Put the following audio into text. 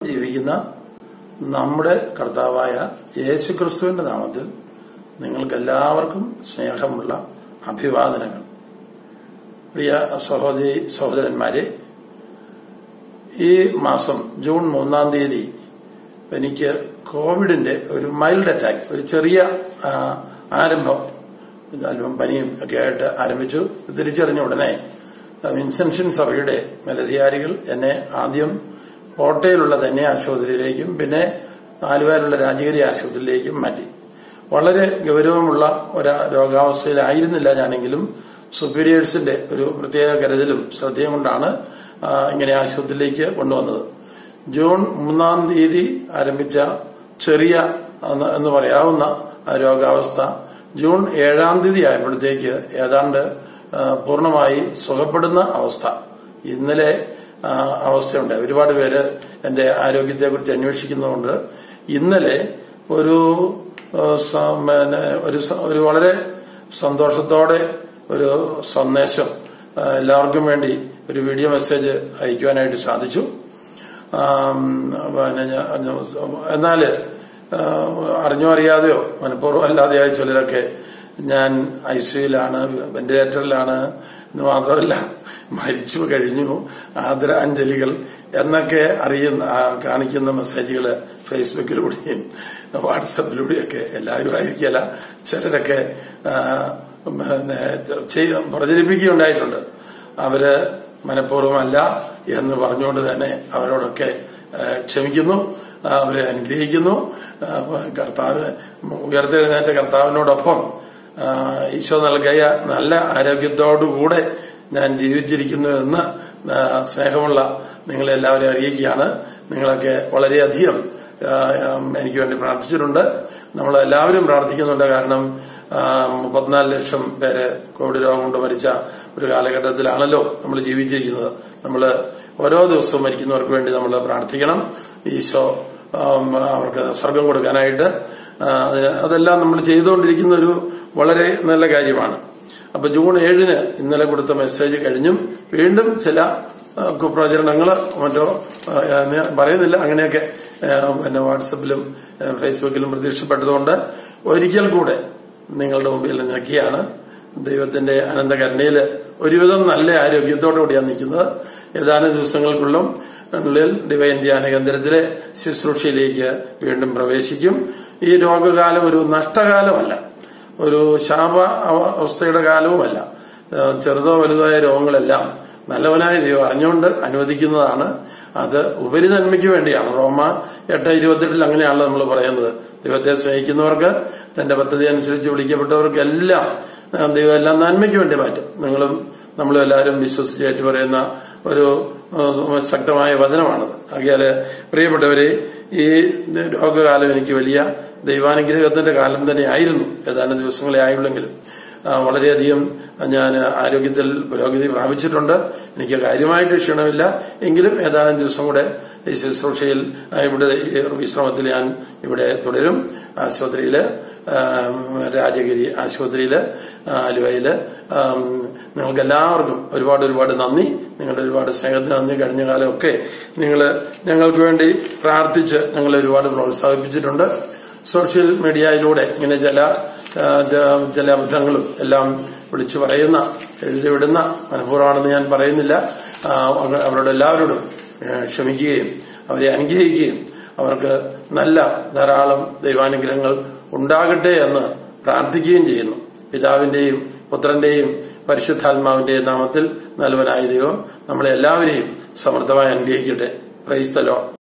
ജീവിക്കുന്ന നമ്മുടെ കർത്താവായ യേശുക്രിസ്തുവിന്റെ നാമത്തിൽ നിങ്ങൾക്ക് എല്ലാവർക്കും സ്നേഹമുള്ള അഭിവാദനങ്ങൾ പ്രിയ സഹോദരി സഹോദരന്മാരെ ഈ മാസം ജൂൺ മൂന്നാം തീയതി എനിക്ക് കോവിഡിന്റെ ഒരു മൈൽഡ് അറ്റാക്ക് ഒരു ചെറിയ ആ, ആരംഭം ഇത് അല്പം പനിയും ഒക്കെ ആയിട്ട് ആരംഭിച്ചു തിരിച്ചറിഞ്ഞ ഉടനെ വിൻസെൻഷൻ സഭയുടെ മേലധികാരികൾ എന്നെ ആദ്യം കോട്ടയിലുള്ള തന്നെ ആശുപത്രിയിലേക്കും പിന്നെ ആലുവയിലുള്ള രാജഗിരി ആശുപത്രിയിലേക്കും മാറ്റി വളരെ ഗൗരവമുള്ള ഒരു രോഗാവസ്ഥയിലായിരുന്നില്ല ഞാനെങ്കിലും സുപ്പീരിയേഴ്സിന്റെ ഒരു പ്രത്യേക കരുതലും ശ്രദ്ധയും കൊണ്ടാണ് ആ, ഇങ്ങനെ ആശുപത്രിയിലേക്ക് കൊണ്ടുവന്നത് ജൂൺ മൂന്നാം തീയതി ആരംഭിച്ച ചെറിയ എന്ന് എന്ന് പറയാവുന്ന ആ രോഗാവസ്ഥ ജൂൺ ഏഴാം തീയതി ആയപ്പോഴത്തേക്ക് ഏതാണ്ട് ആ, പൂർണ്ണമായി സുഖപ്പെടുന്ന അവസ്ഥ ഇന്നലെ ആ, അവസ്ഥയുണ്ട് ഒരുപാട് പേര് എന്റെ ആരോഗ്യത്തെക്കുറിച്ച് അന്വേഷിക്കുന്നതുകൊണ്ട് ഇന്നലെ ഒരു ആ, സ- പിന്നെ ഒരു സ- ഒരു വളരെ സന്തോഷത്തോടെ ഒരു സന്ദേശം ആ, എല്ലാവർക്കും വേണ്ടി ഒരു വീഡിയോ മെസ്സേജ് അയക്കുവാനായിട്ട് സാധിച്ചു ആം, പിന്നെ ഞാൻ- എന്നാല് ആ, അറിഞ്ഞോ അറിയാതെയോ മനഃപൂർവ്വം അല്ലാതെയായ ചിലരൊക്കെ ഞാൻ ഐസിയുലാണ് വെന്റിലേറ്ററിലാണ് എന്ന് മാത്രമല്ല മരിച്ചു കഴിഞ്ഞു ആദരാഞ്ജലികൾ എന്നൊക്കെ അറിയുന്ന ആ, കാണിക്കുന്ന മെസ്സേജുകൾ ഫേസ്ബുക്കിലൂടെയും വാട്സപ്പിലൂടെയൊക്കെ എല്ലാവരും ആയിരിക്കില്ല ചിലരൊക്കെ ആ, പിന്നെ ചെയ്യ പ്രചരിപ്പിക്കുകയുണ്ടായിട്ടുണ്ട് അവര് മനഃപൂർവ്വമല്ല എന്ന് പറഞ്ഞുകൊണ്ട് തന്നെ അവരോടൊക്കെ ആ, ക്ഷമിക്കുന്നു ആ, അവരെ അനുഗ്രഹിക്കുന്നു ആ, കർത്താവ് ഉയർത്തെഴുന്നേറ്റ കർത്താവിനോടൊപ്പം ആ, ഈശോ നൽകിയ നല്ല ആരോഗ്യത്തോടുകൂടെ ഞാൻ ജീവിച്ചിരിക്കുന്നു എന്ന് ആ, സ്നേഹമുള്ള നിങ്ങളെല്ലാവരും അറിയിക്കുകയാണ് നിങ്ങളൊക്കെ വളരെയധികം ആ, എനിക്ക് വേണ്ടി പ്രാർത്ഥിച്ചിട്ടുണ്ട് നമ്മളെല്ലാവരും പ്രാർത്ഥിക്കുന്നുണ്ട് കാരണം ആ, മുപ്പത്തിനാല് ലക്ഷം പേര് കോവിഡ് രോഗം കൊണ്ട് മരിച്ച ഒരു കാലഘട്ടത്തിലാണല്ലോ നമ്മൾ ജീവിച്ചിരിക്കുന്നത് നമ്മൾ ഓരോ ദിവസവും മരിക്കുന്നവർക്ക് വേണ്ടി നമ്മൾ പ്രാർത്ഥിക്കണം ഈശോ ആം, അവർക്ക് സ്വർഗം കൊടുക്കാനായിട്ട് ആ, അതിന് അതെല്ലാം നമ്മൾ ചെയ്തുകൊണ്ടിരിക്കുന്ന ഒരു വളരെ നല്ല കാര്യമാണ് അപ്പൊ ജൂൺ ഏഴിന് ഇന്നലെ കൊടുത്ത മെസ്സേജ് കഴിഞ്ഞും വീണ്ടും ചില ആ, കുപ്രചരണങ്ങള് മറ്റോ ആ, ഞാൻ പറയുന്നില്ല അങ്ങനെയൊക്കെ ആ, പിന്നെ വാട്സപ്പിലും ആ, ഫേസ്ബുക്കിലും പ്രത്യക്ഷപ്പെട്ടതുകൊണ്ട് ഒരിക്കൽ കൂടെ നിങ്ങളുടെ മുമ്പിൽ നിൽക്കുകയാണ് ദൈവത്തിന്റെ അനന്തകരുണയിൽ ഒരുവിധം നല്ല ആരോഗ്യത്തോടു കൂടിയാണ് നിൽക്കുന്നത് ഏതാനും ദിവസങ്ങൾക്കുള്ളും ഉള്ളിൽ ഡിവൈൻ ധ്യാന കേന്ദ്രത്തിലെ ശുശ്രൂഷയിലേക്ക് വീണ്ടും പ്രവേശിക്കും ഈ രോഗകാലം ഒരു നഷ്ടകാലമല്ല ഒരു ശാപ അവ- അവസ്ഥയുടെ കാലവുമല്ല ഏഹ് ചെറുതോ വലുതായ രോഗങ്ങളെല്ലാം നല്ലവനായ ദൈവം അറിഞ്ഞുകൊണ്ട് അനുവദിക്കുന്നതാണ് അത് ഉപരി നന്മയ്ക്ക് വേണ്ടിയാണ് റോമ എട്ട് ഇരുപത്തെട്ടിൽ അങ്ങനെയാണല്ലോ നമ്മൾ പറയുന്നത് ദൈവത്തെ സ്നേഹിക്കുന്നവർക്ക് തന്റെ പദ്ധതി അനുസരിച്ച് വിളിക്കപ്പെട്ടവർക്കെല്ലാം ഏഹ് ദൈവം എല്ലാം നന്മയ്ക്ക് വേണ്ടി മാറ്റും നിങ്ങളും നമ്മളും എല്ലാവരും വിശ്വസിച്ചേറ്റ് പറയുന്ന ഒരു ഏഹ് ശക്തമായ വചനമാണത് ആകിയാല് പ്രിയപ്പെട്ടവരെ ഈ രോഗകാലം എനിക്ക് വലിയ ദൈവാനുഗ്രഹത്തിന്റെ കാലം തന്നെയായിരുന്നു ഏതാനും ദിവസങ്ങളെ ആയുള്ളെങ്കിലും ആ, വളരെയധികം ഞാൻ ആരോഗ്യത്തിൽ പുരോഗതി പ്രാപിച്ചിട്ടുണ്ട് എനിക്ക് കാര്യമായിട്ട് ക്ഷീണമില്ല എങ്കിലും ഏതാനും ദിവസം കൂടെ ഈ ശുശ്രൂഷയിൽ ആ, ഇവിടെ ഈ വിശ്രമത്തിൽ ഞാൻ ഇവിടെ തുടരും ആശുപത്രിയില് ആ, രാജഗിരി ആശുപത്രിയില് ആ, ആലുവയില് ആം, നിങ്ങൾക്ക് എല്ലാവർക്കും ഒരുപാട് ഒരുപാട് നന്ദി നിങ്ങളുടെ ഒരുപാട് സ്നേഹത്തിന് നന്ദി കഴിഞ്ഞ കാലമൊക്കെ നിങ്ങൾ ഞങ്ങൾക്ക് വേണ്ടി പ്രാർത്ഥിച്ച് ഞങ്ങളെ ഒരുപാട് പ്രോത്സാഹിപ്പിച്ചിട്ടുണ്ട് സോഷ്യൽ മീഡിയയിലൂടെ ഇങ്ങനെ ചില ആ, ജ- ചില അബദ്ധങ്ങളും എല്ലാം വിളിച്ചു പറയുന്ന എഴുതിവിടുന്ന മനഃപൂർവ്വമാണെന്ന് ഞാൻ പറയുന്നില്ല ആ, അവ- അവരോട് എല്ലാവരോടും ഏ, ക്ഷമിക്കുകയും അവരെ അനുഗ്രഹിക്കുകയും അവർക്ക് നല്ല ധാരാളം ദൈവാനുഗ്രഹങ്ങൾ ഉണ്ടാകട്ടെ എന്ന് പ്രാർത്ഥിക്കുകയും ചെയ്യുന്നു പിതാവിന്റെയും പുത്രന്റെയും പരിശുദ്ധാത്മാവിന്റെയും നാമത്തിൽ നല്ലവനായ ദൈവം നമ്മളെ എല്ലാവരെയും സമൃദ്ധമായി അനുഗ്രഹിക്കട്ടെ പ്രൈസ്തലോ